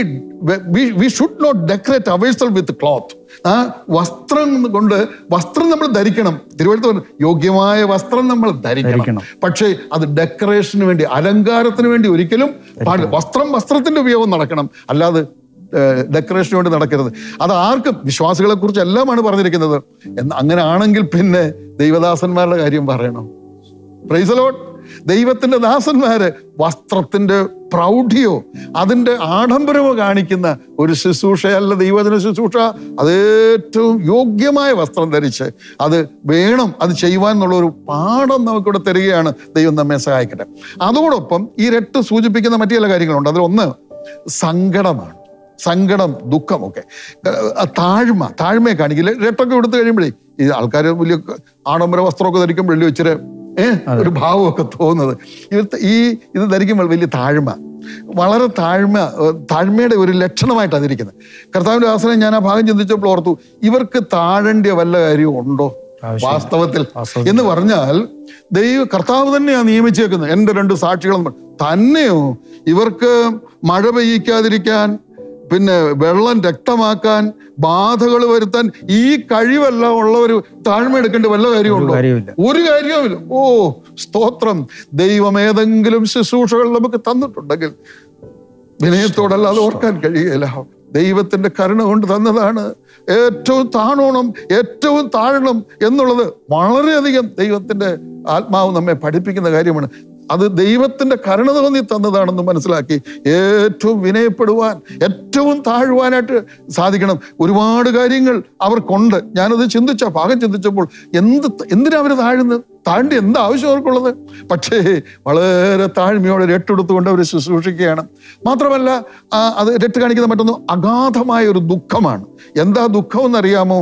we should not decorate ourselves with cloth ആ വസ്ത്രം കൊണ്ട് വസ്ത്രം നമ്മൾ ധരിക്കണം തിരുവനന്തപുരം യോഗ്യമായ വസ്ത്രം നമ്മൾ ധരിക്കണം ധരിക്കണം. പക്ഷേ അത് ഡെക്കറേഷന് വേണ്ടി അലങ്കാരത്തിന് വേണ്ടി ഒരിക്കലും പാടില്ല വസ്ത്രം വസ്ത്രത്തിന്റെ ഉപയോഗം നടക്കണം അല്ലാതെ ഡെക്കറേഷന് വേണ്ടി നടക്കരുത് അത് ആർക്കും വിശ്വാസികളെ കുറിച്ച് എല്ലാമാണ് പറഞ്ഞിരിക്കുന്നത് എന്ന് അങ്ങനെ ആണെങ്കിൽ പിന്നെ ദൈവദാസന്മാരുടെ കാര്യം പറയണം പ്രൈസലോട്ട് ദൈവത്തിന്റെ ദാസന്മാര് വസ്ത്രത്തിന്റെ പ്രൗഢിയോ അതിന്റെ ആഡംബരമോ കാണിക്കുന്ന ഒരു ശുശ്രൂഷയല്ല ദൈവജന ശുശ്രൂഷ അത് ഏറ്റവും യോഗ്യമായ വസ്ത്രം ധരിച്ച് അത് വേണം അത് ചെയ്യുവാൻ എന്നുള്ള ഒരു പാഠം നമുക്കിവിടെ തരികയാണ് ദൈവം നമ്മെ സഹായിക്കട്ടെ അതോടൊപ്പം ഈ രട്ട് സൂചിപ്പിക്കുന്ന മറ്റു ചില കാര്യങ്ങളുണ്ട് അതിലൊന്ന് സങ്കടമാണ് സങ്കടം ദുഃഖമൊക്കെ ഏഹ് താഴ്മ താഴ്മയെ കാണിക്കില്ല രട്ടൊക്കെ എടുത്തു കഴിയുമ്പോഴേ ഈ ആൾക്കാർ വലിയ ആഡംബര വസ്ത്രമൊക്കെ ധരിക്കുമ്പോഴല്ലേ ഇച്ചിരി ഏഹ് ഒരു ഭാവമൊക്കെ തോന്നുന്നത് ഇവർ ഈ ഇത് ധരിക്കുമ്പോൾ വലിയ താഴ്മ വളരെ താഴ്മ ഏഹ് താഴ്മയുടെ ഒരു ലക്ഷണമായിട്ട് അതിരിക്കുന്നത് കർത്താവിന്റെ ആസനം ഞാൻ ആ ഭാഗം ചിന്തിച്ചപ്പോൾ ഓർത്തു ഇവർക്ക് താഴേണ്ടിയ വല്ല കാര്യവും ഉണ്ടോ ആവശ്യമില്ല. വാസ്തവത്തിൽ വാസ്തവത്തിൽ. എന്ന് പറഞ്ഞാൽ ദൈവ കർത്താവ് തന്നെയാണ് നിയമിച്ചേക്കുന്നത് എൻ്റെ രണ്ട് സാക്ഷികളെന്ന് പറഞ്ഞു തന്നെയോ ഇവർക്ക് മഴ പെയ്യിക്കാതിരിക്കാൻ പിന്നെ വെള്ളം രക്തമാക്കാൻ ബാധകൾ വരുത്താൻ ഈ കഴിവെല്ലാം ഉള്ളവർ താഴ്മ എടുക്കേണ്ട വല്ല കാര്യമുണ്ടോ കാര്യവുമില്ല. ഒരു കാര്യവുമില്ല ഓ സ്തോത്രം ദൈവം ഏതെങ്കിലും ശുശ്രൂഷകൾ നമുക്ക് തന്നിട്ടുണ്ടെങ്കിൽ വിനയത്തോടല്ലാതെ ഓർക്കാൻ കഴിയുകയില്ല ദൈവത്തിന്റെ കരുണ കൊണ്ട് തന്നതാണ് ഏറ്റവും താണോണം ഏറ്റവും താഴണം എന്നുള്ളത് വളരെയധികം ദൈവത്തിന്റെ ആത്മാവ് നമ്മെ പഠിപ്പിക്കുന്ന കാര്യമാണ് അത് ദൈവത്തിന്റെ കരുണ തോന്നി തന്നതാണെന്ന് മനസ്സിലാക്കി ഏറ്റവും വിനയപ്പെടുവാൻ ഏറ്റവും താഴുവാനായിട്ട് സാധിക്കണം ഒരുപാട് കാര്യങ്ങൾ അവർക്കുണ്ട് ഞാനത് ചിന്തിച്ച ഭാഗം ചിന്തിച്ചപ്പോൾ എന്ത് എന്തിനാ അവർ താഴുന്നത് താണ്ടി എന്താ ആവശ്യം അവർക്കുള്ളത് പക്ഷേ വളരെ താഴ്മയോടെ രട്ടെടുത്തുകൊണ്ട് അവർ ശുശ്രൂഷിക്കുകയാണ് മാത്രമല്ല ആ, അത് രട്ട് കാണിക്കുന്ന മറ്റൊന്ന് അഗാധമായ ഒരു ദുഃഖമാണ് എന്താ ദുഃഖം എന്നറിയാമോ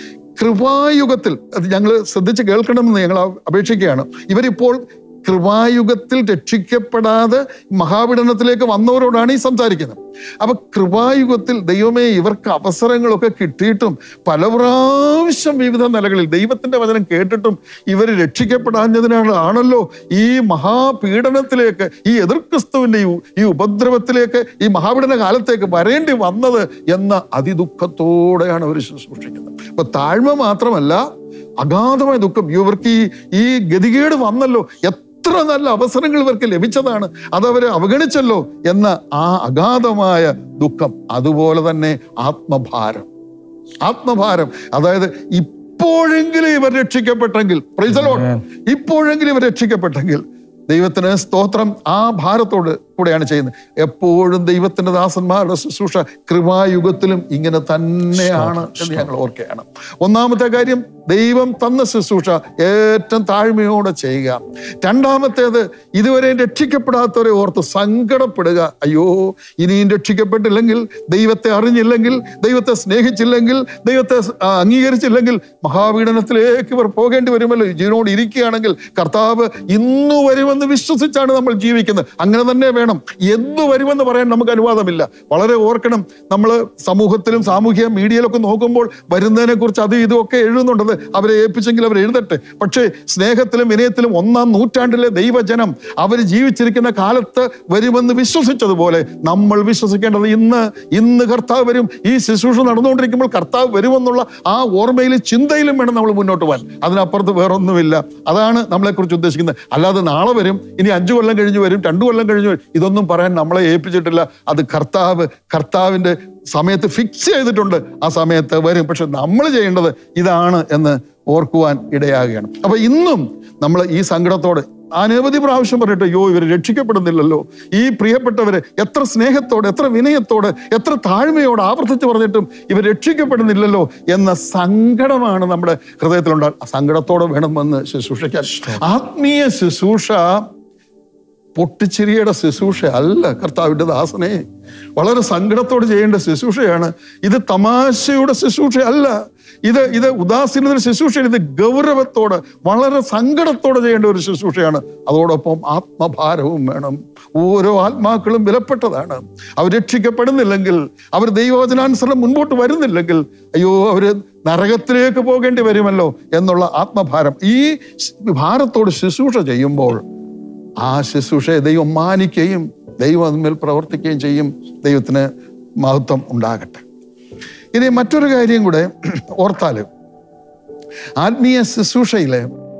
കൃപായുഗത്തിൽ അത് ഞങ്ങൾ ശ്രദ്ധിച്ച് കേൾക്കണമെന്ന് ഞങ്ങൾ അപേക്ഷിക്കുകയാണ് ഇവരിപ്പോൾ കൃപായുഗത്തിൽ രക്ഷിക്കപ്പെടാതെ മഹാപീഡനത്തിലേക്ക് വന്നവരോടാണ് ഈ സംസാരിക്കുന്നത് അപ്പൊ കൃപായുഗത്തിൽ ദൈവമേ ഇവർക്ക് അവസരങ്ങളൊക്കെ കിട്ടിയിട്ടും പല പ്രാവശ്യം വിവിധ നിലകളിൽ ദൈവത്തിന്റെ വചനം കേട്ടിട്ടും ഇവർ രക്ഷിക്കപ്പെടാഞ്ഞതിനാണ് ആണല്ലോ ഈ മഹാപീഡനത്തിലേക്ക് ഈ എതിർ ക്രിസ്തുവിന്റെ ഈ- ഈ ഉപദ്രവത്തിലേക്ക് ഈ മഹാപീഡന കാലത്തേക്ക് വരേണ്ടി വന്നത് എന്ന അതിദുഃഖത്തോടെയാണ് അവർ ശുശ്രൂഷിക്കുന്നത് അപ്പൊ താഴ്മ മാത്രമല്ല അഗാധമായ ദുഃഖം ഇവർക്ക് ഈ ഈ ഗതികേട് വന്നല്ലോ എത്ര നല്ല അവസരങ്ങൾ ഇവർക്ക് ലഭിച്ചതാണ് അത് അവരെ അവഗണിച്ചല്ലോ എന്ന ആ അഗാധമായ ദുഃഖം അതുപോലെ തന്നെ ആത്മഭാരം ആത്മഭാരം അതായത് ഇപ്പോഴെങ്കിലും ഇവർ രക്ഷിക്കപ്പെട്ടെങ്കിൽ പ്രൈസലോ ഇപ്പോഴെങ്കിലും ഇവർ രക്ഷിക്കപ്പെട്ടെങ്കിൽ ദൈവത്തിന് സ്തോത്രം ആ ഭാരത്തോട് കൂടെയാണ് ചെയ്യുന്നത് എപ്പോഴും ദൈവത്തിന്റെ ദാസന്മാരുടെ ശുശ്രൂഷ കൃപായുഗത്തിലും ഇങ്ങനെ തന്നെയാണ് എന്ന് ഞങ്ങൾ ഓർക്കുകയാണ് ഒന്നാമത്തെ കാര്യം ദൈവം തന്ന ശുശ്രൂഷ ഏറ്റവും താഴ്മയോടെ ചെയ്യുക രണ്ടാമത്തേത് ഇതുവരെ രക്ഷിക്കപ്പെടാത്തവരെ ഓർത്ത് സങ്കടപ്പെടുക അയ്യോ ഇനിയും രക്ഷിക്കപ്പെട്ടില്ലെങ്കിൽ ദൈവത്തെ അറിഞ്ഞില്ലെങ്കിൽ ദൈവത്തെ സ്നേഹിച്ചില്ലെങ്കിൽ ദൈവത്തെ ആ, അംഗീകരിച്ചില്ലെങ്കിൽ മഹാപീഡനത്തിലേക്ക് ഇവർ പോകേണ്ടി വരുമല്ലോ ജീവനോട് ഇരിക്കുകയാണെങ്കിൽ കർത്താവ് ഇന്നു വരുമെന്ന് വിശ്വസിച്ചാണ് നമ്മൾ ജീവിക്കുന്നത് അങ്ങനെ തന്നെ വേണം എന്ന് വരുമെന്ന് പറയാൻ നമുക്ക് അനുവാദമില്ല വളരെ ഓർക്കണം നമ്മൾ സമൂഹത്തിലും സാമൂഹിക മീഡിയയിലൊക്കെ നോക്കുമ്പോൾ വരുന്നതിനെ കുറിച്ച് അത് ഇതുമൊക്കെ എഴുതുന്നുണ്ടത് അവരെ ഏൽപ്പിച്ചെങ്കിൽ അവർ എഴുതട്ടെ പക്ഷേ സ്നേഹത്തിലും വിനയത്തിലും ഒന്നാം നൂറ്റാണ്ടിലെ ദൈവജനം അവർ ജീവിച്ചിരിക്കുന്ന കാലത്ത് വരുമെന്ന് വിശ്വസിച്ചതുപോലെ നമ്മൾ വിശ്വസിക്കേണ്ടത് ഇന്ന് ഇന്ന് കർത്താവ് വരും ഈ ശുശ്രൂഷ നടന്നുകൊണ്ടിരിക്കുമ്പോൾ കർത്താവ് വരുമെന്നുള്ള ആ ഓർമ്മയിലും ചിന്തയിലും വേണം നമ്മൾ മുന്നോട്ട് പോകാൻ അതിനപ്പുറത്ത് വേറൊന്നുമില്ല അതാണ് നമ്മളെക്കുറിച്ച് ഉദ്ദേശിക്കുന്നത് അല്ലാതെ നാളെ വരും ഇനി അഞ്ചു കൊല്ലം കഴിഞ്ഞ് വരും രണ്ടു കൊല്ലം കഴിഞ്ഞ് വരും ഇതൊന്നും പറയാൻ നമ്മളെ ഏൽപ്പിച്ചിട്ടില്ല അത് കർത്താവ് കർത്താവിന്റെ സമയത്ത് ഫിക്സ് ചെയ്തിട്ടുണ്ട് ആ സമയത്ത് വരും പക്ഷെ നമ്മൾ ചെയ്യേണ്ടത് ഇതാണ് എന്ന് ഓർക്കുവാൻ ഇടയാകുകയാണ് അപ്പൊ ഇന്നും നമ്മൾ ഈ സങ്കടത്തോടെ അനവധി പ്രാവശ്യം പറഞ്ഞിട്ട് യോ ഇവർ രക്ഷിക്കപ്പെടുന്നില്ലല്ലോ ഈ പ്രിയപ്പെട്ടവര് എത്ര സ്നേഹത്തോടെ എത്ര വിനയത്തോടെ എത്ര താഴ്മയോടെ ആവർത്തിച്ച് പറഞ്ഞിട്ടും ഇവർ രക്ഷിക്കപ്പെടുന്നില്ലല്ലോ എന്ന സങ്കടമാണ് നമ്മുടെ ഹൃദയത്തിലുണ്ടാകും ആ സങ്കടത്തോടെ വേണമെന്ന് ശുശ്രൂഷിക്കാൻ ആത്മീയ ശുശ്രൂഷ പൊട്ടിച്ചിരിയുടെ ശുശ്രൂഷ അല്ല കർത്താവിൻ്റെ ദാസനെ വളരെ സങ്കടത്തോടെ ചെയ്യേണ്ട ശുശ്രൂഷയാണ് ഇത് തമാശയുടെ ശുശ്രൂഷ അല്ല ഇത് ഇത് ഉദാസീനത്തിന് ശുശ്രൂഷ ഇത് ഗൗരവത്തോടെ വളരെ സങ്കടത്തോടെ ചെയ്യേണ്ട ഒരു ശുശ്രൂഷയാണ് അതോടൊപ്പം ആത്മഭാരവും വേണം ഓരോ ആത്മാക്കളും വിലപ്പെട്ടതാണ് അവർ രക്ഷിക്കപ്പെടുന്നില്ലെങ്കിൽ അവർ ദൈവവചനാനുസരണം മുൻപോട്ട് വരുന്നില്ലെങ്കിൽ അയ്യോ അവര് നരകത്തിലേക്ക് പോകേണ്ടി വരുമല്ലോ എന്നുള്ള ആത്മഭാരം ഈ ഭാരത്തോട് ശുശ്രൂഷ ചെയ്യുമ്പോൾ ആ ശുശ്രൂഷയെ ദൈവം മാനിക്കുകയും ദൈവം അതിന്മേൽ പ്രവർത്തിക്കുകയും ചെയ്യും ദൈവത്തിന് മഹത്വം ഉണ്ടാകട്ടെ ഇനി മറ്റൊരു കാര്യം കൂടെ ഓർത്താല് ആത്മീയ ശുശ്രൂഷയില്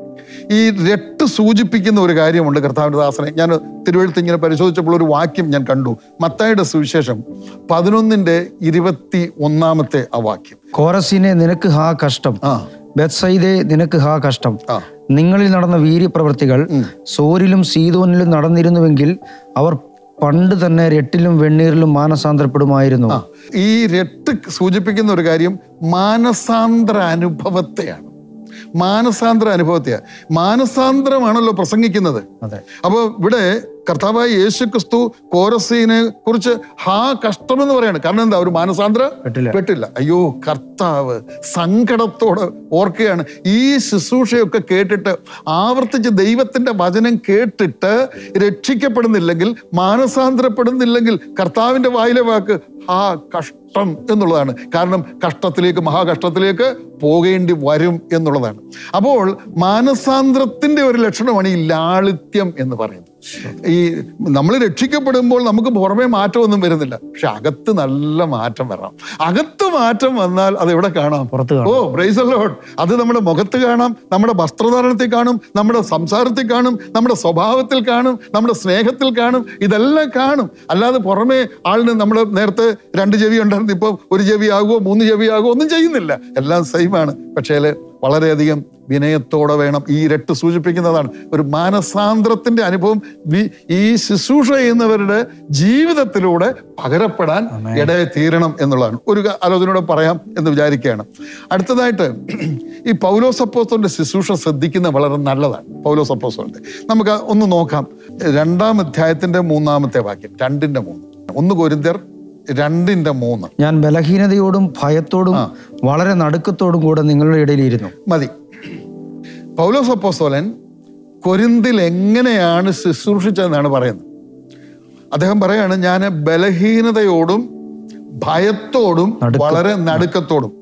ഈ രട്ട് സൂചിപ്പിക്കുന്ന ഒരു കാര്യമുണ്ട് കർത്താവിൻ്റെ ദാസനെ ഞാൻ തിരുവഴുത്ത് ഇങ്ങനെ പരിശോധിച്ചപ്പോൾ ഒരു വാക്യം ഞാൻ കണ്ടു മത്തായുടെ സുവിശേഷം പതിനൊന്നിന്റെ ഇരുപത്തി ഒന്നാമത്തെ ആ വാക്യം കോറസിനെ നിനക്ക് ഹാ കഷ്ടം ആ ബത്സൈദേ നിനക്ക് ഹാ കഷ്ടം ആ നിങ്ങളിൽ നടന്ന വീര്യപ്രവൃത്തികൾ സോരിലും സീതോനിലും നടന്നിരുന്നുവെങ്കിൽ അവർ പണ്ട് തന്നെ രട്ടിലും വെണ്ണീരിലും മാനസാന്തരപ്പെടുമായിരുന്നു ആ, ഈ രട്ട് സൂചിപ്പിക്കുന്ന ഒരു കാര്യം മാനസാന്തര അനുഭവത്തെയാണ് മാനസാന്തര അനുഭവത്തെയാണ് മാനസാന്തരമാണല്ലോ പ്രസംഗിക്കുന്നത് അതെ അപ്പോൾ ഇവിടെ കർത്താവായ യേശു ക്രിസ്തു കോരസീനെ കുറിച്ച് ഹാ കഷ്ടമെന്ന് പറയാണ് കാരണം എന്താ ഒരു മാനസാന്തര പെട്ടില്ല. പെട്ടില്ല അയ്യോ കർത്താവ് സങ്കടത്തോടെ ഓർക്കുകയാണ് ഈ ശുശ്രൂഷയൊക്കെ കേട്ടിട്ട് ആവർത്തിച്ച് ദൈവത്തിന്റെ വചനം കേട്ടിട്ട് രക്ഷിക്കപ്പെടുന്നില്ലെങ്കിൽ മാനസാന്തരപ്പെടുന്നില്ലെങ്കിൽ കർത്താവിന്റെ വായിലെ വാക്ക് ഹാ കഷ്ടം എന്നുള്ളതാണ് കാരണം കഷ്ടത്തിലേക്ക് മഹാകഷ്ടത്തിലേക്ക് പോകേണ്ടി വരും എന്നുള്ളതാണ് അപ്പോൾ മാനസാന്തരത്തിന്റെ ഒരു ലക്ഷണമാണ് ഈ ലാളിത്യം എന്ന് പറയുന്നത് ഈ നമ്മൾ രക്ഷിക്കപ്പെടുമ്പോൾ നമുക്ക് പുറമേ മാറ്റമൊന്നും വരുന്നില്ല പക്ഷെ അകത്ത് നല്ല മാറ്റം വരണം അകത്ത് മാറ്റം വന്നാൽ അത് എവിടെ കാണാം പുറത്ത് കാണാം. ഓ പ്രൈസ് ലോഡ് അത് നമ്മുടെ മുഖത്ത് കാണാം നമ്മുടെ വസ്ത്രധാരണത്തിൽ കാണും നമ്മുടെ സംസാരത്തിൽ കാണും നമ്മുടെ സ്വഭാവത്തിൽ കാണും നമ്മുടെ സ്നേഹത്തിൽ കാണും ഇതെല്ലാം കാണും അല്ലാതെ പുറമേ ആളിന് നമ്മൾ നേരത്തെ രണ്ട് ചെവി ഉണ്ടായിരുന്നു ഇപ്പോൾ ഒരു ചെവി ആകുമോ മൂന്ന് ചെവി ആകുമോ ഒന്നും ചെയ്യുന്നില്ല എല്ലാം സെയിമാണ് പക്ഷേ വളരെയധികം വിനയത്തോടെ വേണം ഈ ഇരട്ട് സൂചിപ്പിക്കുന്നതാണ് ഒരു മാനസാന്തരത്തിന്റെ അനുഭവം വി- ഈ ശുശ്രൂഷ ചെയ്യുന്നവരുടെ ജീവിതത്തിലൂടെ പകരപ്പെടാൻ ഇടയെ തീരണം എന്നുള്ളതാണ് ഒരു ക- ആലോചനയോടെ പറയാം എന്ന് വിചാരിക്കുകയാണ് അടുത്തതായിട്ട് ഈ പൗലോസ് അപ്പോസ്തലന്റെ ശുശ്രൂഷ ശ്രദ്ധിക്കുന്ന വളരെ നല്ലതാണ് പൗലോസ് അപ്പോസ്തലന്റെ നമുക്ക് ഒന്ന് നോക്കാം രണ്ടാം അധ്യായത്തിന്റെ മൂന്നാമത്തെ വാക്യം രണ്ടിന്റെ മൂന്ന് ഒന്ന് കൊരിന്ത്യർ രണ്ടിന്റെ മൂന്ന് ഞാൻ ബലഹീനതയോടും ഭയത്തോടും വളരെ നടുക്കത്തോടും കൂടെ നിങ്ങളുടെ ഇടയിലിരുന്നു മതി പൗലോസ് അപ്പോസ്തലൻ കൊരിന്തിൽ എങ്ങനെയാണ് ശുശ്രൂഷിച്ചതെന്നാണ് പറയുന്നത് അദ്ദേഹം പറയാണ് ഞാൻ ബലഹീനതയോടും ഭയത്തോടും വളരെ നടുക്കത്തോടും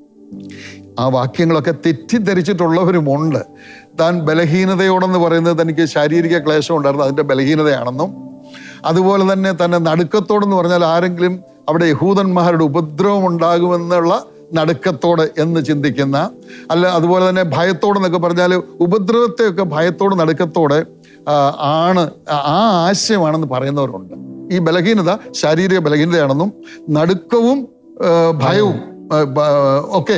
ആ വാക്യങ്ങളൊക്കെ തെറ്റിദ്ധരിച്ചിട്ടുള്ളവരുമുണ്ട് താൻ ബലഹീനതയോടെന്ന് പറയുന്നത് തനിക്ക് ശാരീരിക ക്ലേശം ഉണ്ടായിരുന്നു അതിന്റെ ബലഹീനതയാണെന്നും അതുപോലെ തന്നെ തന്നെ നടുക്കത്തോടെന്ന് പറഞ്ഞാൽ ആരെങ്കിലും അവിടെ യഹൂദന്മാരുടെ ഉപദ്രവം ഉണ്ടാകുമെന്നുള്ള നടുക്കത്തോട് എന്ന് ചിന്തിക്കുന്ന അല്ല അതുപോലെ തന്നെ ഭയത്തോടെന്നൊക്കെ പറഞ്ഞാൽ ഉപദ്രവത്തെയൊക്കെ ഭയത്തോട് നടുക്കത്തോടെ ആ, ആണ് ആ ആശയമാണെന്ന് പറയുന്നവരുണ്ട് ഈ ബലഹീനത ശാരീരിക ബലഹീനതയാണെന്നും നടുക്കവും ആ, ഭയവും ആ, ബ- ഒക്കെ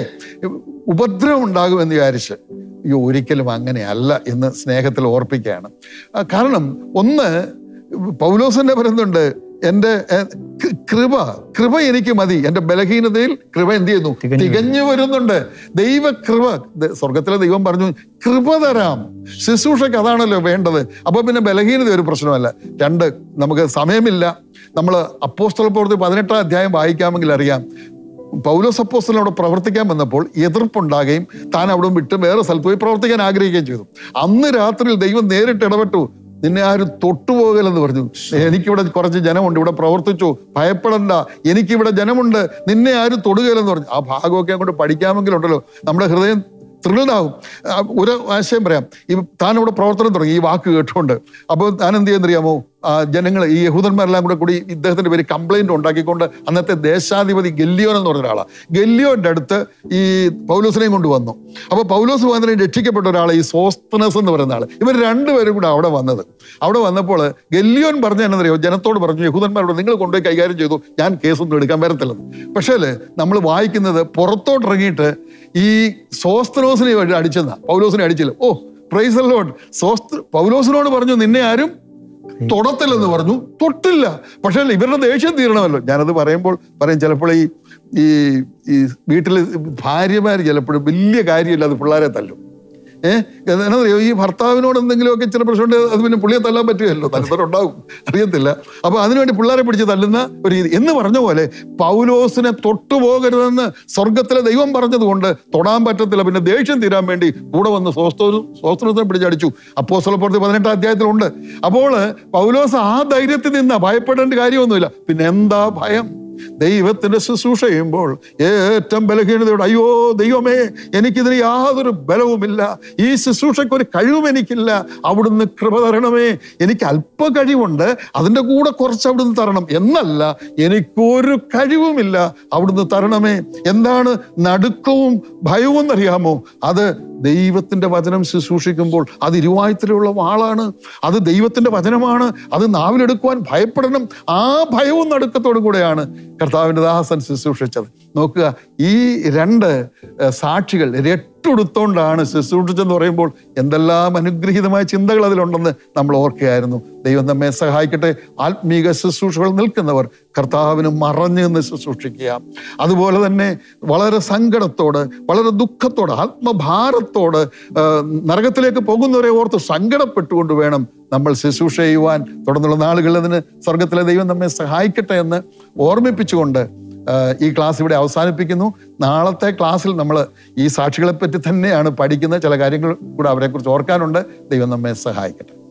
ഉപദ്രവം ഉണ്ടാകുമെന്ന് വിചാരിച്ച് അയ്യോ ഒരിക്കലും അങ്ങനെയല്ല എന്ന് സ്നേഹത്തിൽ ഓർപ്പിക്കുകയാണ് ആ, കാരണം ഒന്ന് പൗലോസിന്റെ പറയുന്നുണ്ട് എൻ്റെ എ, കൃ- കൃപ കൃപ എനിക്ക് മതി എൻ്റെ ബലഹീനതയിൽ കൃപ എന്ത് ചെയ്യുന്നു തികഞ്ഞു വരുന്നുണ്ട് ദൈവ കൃപ ദ- സ്വർഗത്തിലെ ദൈവം പറഞ്ഞു കൃപ തരാം ശുശ്രൂഷയ്ക്ക് അതാണല്ലോ വേണ്ടത് അപ്പൊ പിന്നെ ബലഹീനത ഒരു പ്രശ്നമല്ല രണ്ട് നമുക്ക് സമയമില്ല നമ്മൾ അപ്പോസ്തല പ്രവൃത്തി പതിനെട്ടാം അധ്യായം വായിക്കാമെങ്കിൽ അറിയാം പൗലോസ് അപ്പോസ്തലൻ അവിടെ പ്രവർത്തിക്കാൻ വന്നപ്പോൾ എതിർപ്പുണ്ടാകുകയും താൻ അവിടെ വിട്ട് വേറെ സ്ഥലത്ത് പോയി പ്രവർത്തിക്കാൻ ആഗ്രഹിക്കുകയും ചെയ്തു അന്ന് രാത്രിയിൽ ദൈവം നേരിട്ട് ഇടപെട്ടു നിന്നെ ആരും തൊട്ടുപോകലെന്ന് പറഞ്ഞു എനിക്കിവിടെ കുറച്ച് ജനമുണ്ട് ഇവിടെ പ്രവർത്തിച്ചു ഭയപ്പെടണ്ട എനിക്കിവിടെ ജനമുണ്ട് നിന്നെ ആരും തൊടുകയില്ലെന്ന് പറഞ്ഞു ആ ഭാഗമൊക്കെ അങ്ങോട്ട് പഠിക്കാമെങ്കിലുണ്ടല്ലോ നമ്മുടെ ഹൃദയം ത്രില്ഡാവും ആ, ഒരു ആശയം പറയാം ഈ താൻ ഇവിടെ പ്രവർത്തനം തുടങ്ങി ഈ വാക്ക് കേട്ടുകൊണ്ട് അപ്പോൾ താൻ എന്ത് ചെയ്യുന്നറിയാമോ ജനങ്ങൾ ഈ യഹൂദന്മാരെല്ലാം കൂടെ കൂടി ഇദ്ദേഹത്തിന്റെ പേര് കംപ്ലൈന്റ് ഉണ്ടാക്കിക്കൊണ്ട് അന്നത്തെ ദേശാധിപതി ഗല്ലിയോൻ എന്ന് പറഞ്ഞ ഒരാളാണ് ഗല്ലിയോന്റെ അടുത്ത് ഈ പൗലോസിനെയും കൊണ്ടുവന്നു അപ്പോൾ പൗലോസ് വന്നതിന് രക്ഷിക്കപ്പെട്ട ഒരാളെ ഈ സോസ്തനസ് എന്ന് പറയുന്ന ആള് ഇവർ രണ്ടുപേരും കൂടെ അവിടെ വന്നത് അവിടെ വന്നപ്പോൾ ഗല്ലിയോൻ പറഞ്ഞ എന്നറിയോ ജനത്തോട് പറഞ്ഞു യഹൂദന്മാരോട് നിങ്ങൾ കൊണ്ടുപോയി കൈകാര്യം ചെയ്തു ഞാൻ കേസൊന്നും എടുക്കാൻ വരത്തില്ലെന്ന് പക്ഷേ നമ്മൾ വായിക്കുന്നത് പുറത്തോട്ടിറങ്ങിയിട്ട് ഈ സോസ്തനോസിനെ അടിച്ചെന്ന പൗലോസിനെ അടിച്ചില്ല ഓ പ്രൈസ് ലോഡ് സോസ്ത പൗലോസിനോട് പറഞ്ഞു നിന്നെ ആരും തൊടത്തില്ലെന്ന് പറഞ്ഞു തൊട്ടില്ല പക്ഷേ ഇവരുടെ ദേഷ്യം തീരണമല്ലോ ഞാനത് പറയുമ്പോൾ പറയും ചിലപ്പോൾ ഈ ഈ ഈ വീട്ടിൽ ഭാര്യമാർ ചിലപ്പോഴും വലിയ കാര്യമില്ലാതെ പിള്ളേരെ തല്ലും ഏഹ് എന്നറിയോ ഈ ഭർത്താവിനോട് എന്തെങ്കിലുമൊക്കെ ചില പ്രശ്നമുണ്ട് അത് പിന്നെ പുള്ളിയെ തല്ലാൻ പറ്റുമല്ലോ തലത്തോടുണ്ടാവും അറിയത്തില്ല അപ്പൊ അതിനുവേണ്ടി പിള്ളേരെ പിടിച്ച് തല്ലുന്ന ഒരു രീതി എന്ന് പറഞ്ഞ പോലെ പൗലോസിനെ തൊട്ടുപോകരുതെന്ന് സ്വർഗത്തിലെ ദൈവം പറഞ്ഞതുകൊണ്ട് തൊടാൻ പറ്റത്തില്ല പിന്നെ ദേഷ്യം തീരാൻ വേണ്ടി കൂടെ വന്ന് സ്വസ്ഥവും സ്വസ്ഥത്തെ പിടിച്ചടിച്ചു അപ്പോ സ്വലപ്പുറത്ത് പതിനെട്ടാം അധ്യായത്തിലുണ്ട് അപ്പോൾ പൗലോസ് ആ ധൈര്യത്തിൽ നിന്ന ഭയപ്പെടേണ്ട കാര്യമൊന്നുമില്ല പിന്നെ എന്താ ഭയം ദൈവത്തിന്റെ ശുശ്രൂഷ ചെയ്യുമ്പോൾ ഏറ്റവും ബലഹീനതയോടെ അയ്യോ ദൈവമേ എനിക്കിതിന് യാതൊരു ബലവുമില്ല ഈ ശുശ്രൂഷയ്ക്ക് ഒരു കഴിവും എനിക്കില്ല അവിടുന്ന് കൃപ തരണമേ എനിക്ക് അല്പ കഴിവുണ്ട് അതിൻ്റെ കൂടെ കുറച്ച് അവിടുന്ന് തരണം എന്നല്ല എനിക്കൊരു കഴിവുമില്ല അവിടുന്ന് തരണമേ എന്താണ് നടുക്കവും ഭയവും എന്നറിയാമോ അത് ദൈവത്തിന്റെ വചനം ശുശ്രൂഷിക്കുമ്പോൾ അത് ഇരുവായത്തിലുള്ള വാളാണ് അത് ദൈവത്തിന്റെ വചനമാണ് അത് നാവിലെടുക്കുവാൻ ഭയപ്പെടണം ആ ഭയവും നടുക്കത്തോടു കൂടെയാണ് കർത്താവിൻ്റെ ദാസൻ ശുശ്രൂഷിച്ചത് നോക്കുക ഈ രണ്ട് ഏഹ്, സാക്ഷികൾ രട്ടുടുത്തോണ്ടാണ് ശുശ്രൂഷിച്ചെന്ന് പറയുമ്പോൾ എന്തെല്ലാം അനുഗ്രഹീതമായ ചിന്തകൾ അതിലുണ്ടെന്ന് നമ്മൾ ഓർക്കുകയായിരുന്നു ദൈവം നമ്മെ സഹായിക്കട്ടെ ആത്മീക ശുശ്രൂഷകൾ നിൽക്കുന്നവർ കർത്താവിന് മറഞ്ഞു നിന്ന് ശുശ്രൂഷിക്കുക അതുപോലെ തന്നെ വളരെ സങ്കടത്തോട് വളരെ ദുഃഖത്തോട് ആത്മഭാരത്തോട് ആ, നരകത്തിലേക്ക് പോകുന്നവരെ ഓർത്ത് സങ്കടപ്പെട്ടുകൊണ്ട് വേണം നമ്മൾ ശുശ്രൂഷ ചെയ്യുവാൻ തുടർന്നുള്ള നാളുകളിൽ അതിന് സ്വർഗത്തിലെ ദൈവം നമ്മെ സഹായിക്കട്ടെ എന്ന് ഓർമ്മിപ്പിച്ചുകൊണ്ട് ആ, ഈ ക്ലാസ് ഇവിടെ അവസാനിപ്പിക്കുന്നു നാളത്തെ ക്ലാസ്സിൽ നമ്മൾ ഈ സാക്ഷികളെ പറ്റി തന്നെയാണ് പഠിക്കുന്ന ചില കാര്യങ്ങൾ കൂടെ അവരെക്കുറിച്ച് ഓർക്കാനുണ്ട് ദൈവം നമ്മെ സഹായിക്കട്ടെ